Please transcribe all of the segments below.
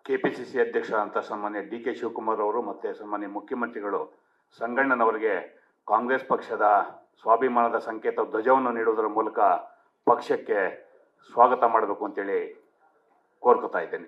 K P C C ಅಧ್ಯಕ್ಷರಾದಂಥ ಸನ್ಮಾನ್ಯ D K Shivakumar ಅವರು ಮತ್ತು ಸನ್ಮಾನ್ಯ ಮುಖ್ಯಮಂತ್ರಿಗಳು ಸಂಗಣ್ಣನವರಿಗೆ ಕಾಂಗ್ರೆಸ್ ಪಕ್ಷದ ಸ್ವಾಭಿಮಾನದ ಸಂಕೇತ ಧ್ವಜವನ್ನು ನೀಡುವುದರ ಮೂಲಕ ಪಕ್ಷಕ್ಕೆ ಸ್ವಾಗತ ಮಾಡಬೇಕು ಅಂತೇಳಿ ಕೋರ್ಕೊತಾ ಇದ್ದೇನೆ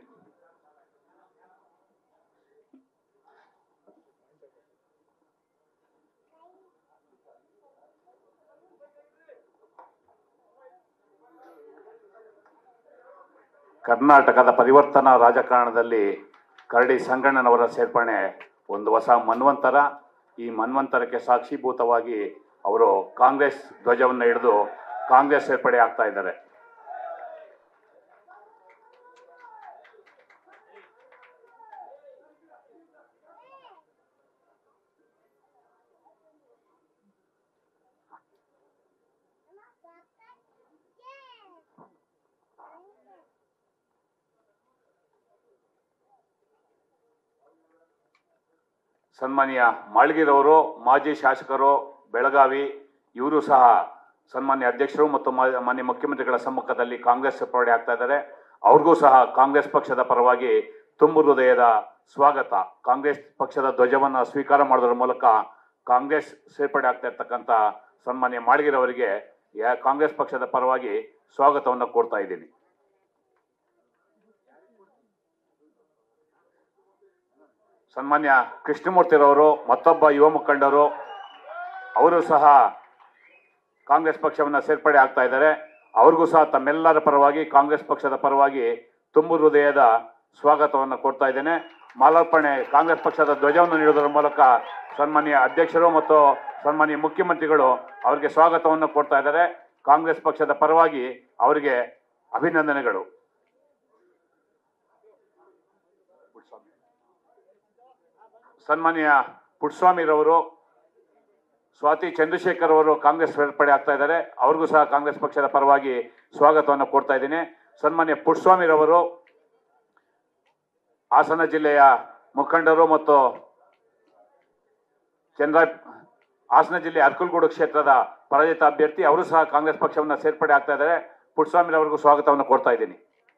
ಕರ್ನಾಟಕದ ಪರಿವರ್ತನಾ ರಾಜಕಾರಣದಲ್ಲಿ ಕರಡಿ ಸಂಗಣ್ಣನವರ ಸೇರ್ಪಡೆ ಒಂದು ಹೊಸ ಮನ್ವಂತರ ಈ ಮನ್ವಂತರಕ್ಕೆ ಸಾಕ್ಷೀಭೂತವಾಗಿ ಅವರು ಕಾಂಗ್ರೆಸ್ ಧ್ವಜವನ್ನು ಹಿಡಿದು ಕಾಂಗ್ರೆಸ್ ಸೇರ್ಪಡೆ ಆಗ್ತಾ ಇದ್ದಾರೆ ಸನ್ಮಾನ್ಯ ಮಾಳ್ಗಿರವರು ಮಾಜಿ ಶಾಸಕರು ಬೆಳಗಾವಿ ಇವರು ಸಹ ಸನ್ಮಾನ್ಯ ಅಧ್ಯಕ್ಷರು ಮತ್ತು ಮಾ- ಮಾನ್ಯ ಮುಖ್ಯಮಂತ್ರಿಗಳ ಸಮ್ಮುಖದಲ್ಲಿ ಕಾಂಗ್ರೆಸ್ ಸೇರ್ಪಡೆ ಆಗ್ತಾ ಇದ್ದಾರೆ ಅವ್ರಿಗೂ ಸಹ ಕಾಂಗ್ರೆಸ್ ಪಕ್ಷದ ಪರವಾಗಿ ತುಂಬು ಹೃದಯದ ಸ್ವಾಗತ ಕಾಂಗ್ರೆಸ್ ಪಕ್ಷದ ಧ್ವಜವನ್ನು ಸ್ವೀಕಾರ ಮಾಡೋದ್ರ ಮೂಲಕ ಕಾಂಗ್ರೆಸ್ ಸೇರ್ಪಡೆ ಆಗ್ತಾ ಇರ್ತಕ್ಕಂಥ ಸನ್ಮಾನ್ಯ ಮಾಳ್ಗಿರವರಿಗೆ ಯಾ- ಕಾಂಗ್ರೆಸ್ ಪಕ್ಷದ ಪರವಾಗಿ ಸ್ವಾಗತವನ್ನು ಕೋರ್ತಾ ಇದ್ದೀನಿ ಸನ್ಮಾನ್ಯ ಕೃಷ್ಣಮೂರ್ತಿರವರು ಮತ್ತೊಬ್ಬ ಯುವ ಮುಖಂಡರು ಅವರು ಸಹ ಕಾಂಗ್ರೆಸ್ ಪಕ್ಷವನ್ನು ಸೇರ್ಪಡೆ ಆಗ್ತಾ ಇದ್ದಾರೆ ಅವ್ರಿಗೂ ಸಹ ತಮ್ಮೆಲ್ಲರ ಪರವಾಗಿ ಕಾಂಗ್ರೆಸ್ ಪಕ್ಷದ ಪರವಾಗಿ ತುಂಬು ಹೃದಯದ ಸ್ವಾಗತವನ್ನು ಕೊಡ್ತಾ ಇದ್ದೇನೆ ಮಾಲಾರ್ಪಣೆ ಕಾಂಗ್ರೆಸ್ ಪಕ್ಷದ ಧ್ವಜವನ್ನು ನೀಡುವುದರ ಮೂಲಕ ಸನ್ಮಾನ್ಯ ಅಧ್ಯಕ್ಷರು ಮತ್ತು ಸನ್ಮಾನ್ಯ ಮುಖ್ಯಮಂತ್ರಿಗಳು ಅವರಿಗೆ ಸ್ವಾಗತವನ್ನು ಕೊಡ್ತಾ ಇದ್ದಾರೆ ಕಾಂಗ್ರೆಸ್ ಪಕ್ಷದ ಪರವಾಗಿ ಅವರಿಗೆ ಅಭಿನಂದನೆಗಳು ಸನ್ಮಾನ್ಯ ಪುಟ್ಸ್ವಾಮಿರವರು ಸ್ವಾತಿ ಚಂದ್ರಶೇಖರ್ ಅವರು ಕಾಂಗ್ರೆಸ್ ಸೇರ್ಪಡೆ ಆಗ್ತಾ ಇದ್ದಾರೆ ಅವ್ರಿಗೂ ಸಹ ಕಾಂಗ್ರೆಸ್ ಪಕ್ಷದ ಪರವಾಗಿ ಸ್ವಾಗತವನ್ನು ಕೊಡ್ತಾ ಇದ್ದೀನಿ ಸನ್ಮಾನ್ಯ ಪುಟ್ಸ್ವಾಮಿರವರು ಹಾಸನ ಜಿಲ್ಲೆಯ ಮುಖಂಡರು ಮತ್ತು ಚಂದ್ರ ಹಾಸನ ಜಿಲ್ಲೆ ಅರ್ಕಲ್ಗೂಡು ಕ್ಷೇತ್ರದ ಪರಾಜಿತ ಅಭ್ಯರ್ಥಿ ಅವರು ಸಹ ಕಾಂಗ್ರೆಸ್ ಪಕ್ಷವನ್ನು ಸೇರ್ಪಡೆ ಆಗ್ತಾ ಇದ್ದಾರೆ ಪುಟ್ಸ್ವಾಮಿರವರಿಗೂ ಸ್ವಾಗತವನ್ನು ಕೊಡ್ತಾ ಇದ್ದೀನಿ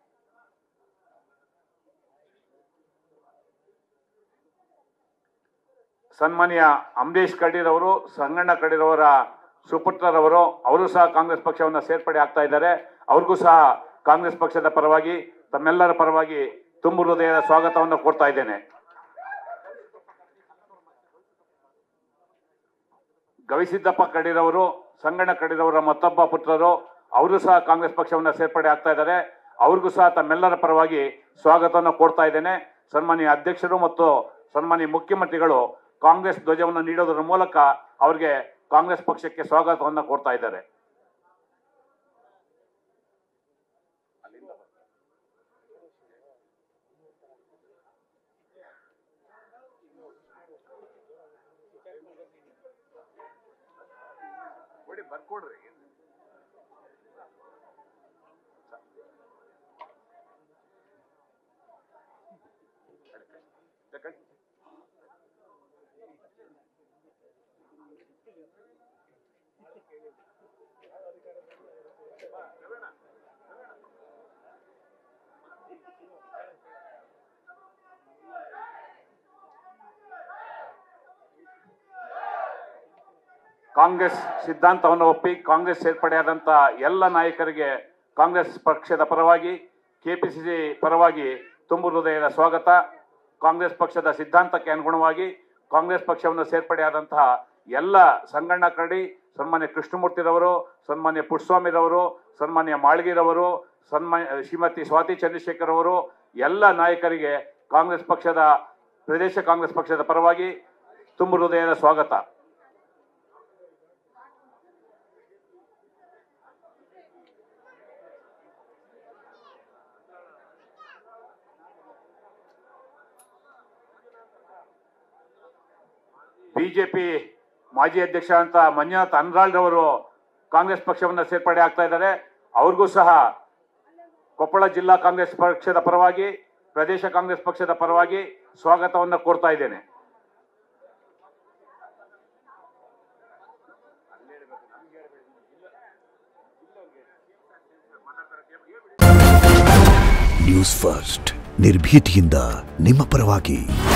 ಸನ್ಮಾನ್ಯ ಅಂಬರೀಶ್ ಕಡೀರವರು ಸಂಗಣ್ಣ ಕಡೀರವರ ಸುಪುತ್ರರವರು ಅವರು ಸಹ ಕಾಂಗ್ರೆಸ್ ಪಕ್ಷವನ್ನು ಸೇರ್ಪಡೆ ಆಗ್ತಾ ಇದ್ದಾರೆ ಅವ್ರಿಗೂ ಸಹ ಕಾಂಗ್ರೆಸ್ ಪಕ್ಷದ ಪರವಾಗಿ ತಮ್ಮೆಲ್ಲರ ಪರವಾಗಿ ತುಂಬು ಹೃದಯದ ಸ್ವಾಗತವನ್ನು ಕೊಡ್ತಾ ಇದ್ದೇನೆ ಗವಿಸಿದ್ದಪ್ಪ ಕಡೀರವರು ಸಂಗಣ್ಣ ಕಡೀರವರ ಮತ್ತೊಬ್ಬ ಪುತ್ರರು ಅವರು ಸಹ ಕಾಂಗ್ರೆಸ್ ಪಕ್ಷವನ್ನು ಸೇರ್ಪಡೆ ಆಗ್ತಾ ಇದ್ದಾರೆ ಅವ್ರಿಗೂ ಸಹ ತಮ್ಮೆಲ್ಲರ ಪರವಾಗಿ ಸ್ವಾಗತವನ್ನು ಕೊಡ್ತಾ ಇದ್ದೇನೆ ಸನ್ಮಾನ್ಯ ಅಧ್ಯಕ್ಷರು ಮತ್ತು ಸನ್ಮಾನ್ಯ ಮುಖ್ಯಮಂತ್ರಿಗಳು ಕಾಂಗ್ರೆಸ್ ಧ್ವಜವನ್ನು ನೀಡೋದರ ಮೂಲಕ ಅವರಿಗೆ ಕಾಂಗ್ರೆಸ್ ಪಕ್ಷಕ್ಕೆ ಸ್ವಾಗತವನ್ನು ಕೊಡ್ತಾ ಇದ್ದಾರೆ ಬರ್ಕೊಡ್ರಿ ಕಾಂಗ್ರೆಸ್ ಸಿದ್ಧಾಂತವನ್ನು ಒಪ್ಪಿ ಕಾಂಗ್ರೆಸ್ ಸೇರ್ಪಡೆಯಾದಂಥ ಎಲ್ಲ ನಾಯಕರಿಗೆ ಕಾಂಗ್ರೆಸ್ ಪಕ್ಷದ ಪರವಾಗಿ ಕೆಪಿಸಿಸಿ ಪರವಾಗಿ ತುಂಬು ಹೃದಯದ ಸ್ವಾಗತ ಕಾಂಗ್ರೆಸ್ ಪಕ್ಷದ ಸಿದ್ಧಾಂತಕ್ಕೆ ಅನುಗುಣವಾಗಿ ಕಾಂಗ್ರೆಸ್ ಪಕ್ಷವನ್ನು ಸೇರ್ಪಡೆಯಾದಂತಹ ಎಲ್ಲ ಸಂಗಣ್ಣ ಕರಡಿ ಸನ್ಮಾನ್ಯ ಕೃಷ್ಣಮೂರ್ತಿರವರು ಸನ್ಮಾನ್ಯ ಪುಟ್ಸ್ವಾಮಿರವರು ಸನ್ಮಾನ್ಯ ಮಾಳ್ಗಿರವರು ಸನ್ಮಾನ್ಯ ಶ್ರೀಮತಿ ಸ್ವಾತಿ ಚಂದ್ರಶೇಖರ್ ಅವರು ಎಲ್ಲ ನಾಯಕರಿಗೆ ಕಾಂಗ್ರೆಸ್ ಪಕ್ಷದ ಪ್ರದೇಶ ಕಾಂಗ್ರೆಸ್ ಪಕ್ಷದ ಪರವಾಗಿ ತುಂಬು ಹೃದಯದ ಸ್ವಾಗತ ಬಿಜೆಪಿ ಮಾಜಿ ಅಧ್ಯಕ್ಷ ಅಂತ ಮಂಜುನಾಥ್ ಅನ್ರಾಲ್ಡ್ ಅವರು ಕಾಂಗ್ರೆಸ್ ಪಕ್ಷವನ್ನು ಸೇರ್ಪಡೆ ಆಗ್ತಾ ಇದ್ದಾರೆ ಅವ್ರಿಗೂ ಸಹ ಕೊಪ್ಪಳ ಜಿಲ್ಲಾ ಕಾಂಗ್ರೆಸ್ ಪಕ್ಷದ ಪರವಾಗಿ ಪ್ರದೇಶ ಕಾಂಗ್ರೆಸ್ ಪಕ್ಷದ ಪರವಾಗಿ ಸ್ವಾಗತವನ್ನು ಕೋರ್ತಾ ಇದ್ದೇನೆ ನ್ಯೂಸ್ ಫಸ್ಟ್ ನಿರ್ಭೀತಿಯಿಂದ ನಿಮ್ಮ ಪರವಾಗಿ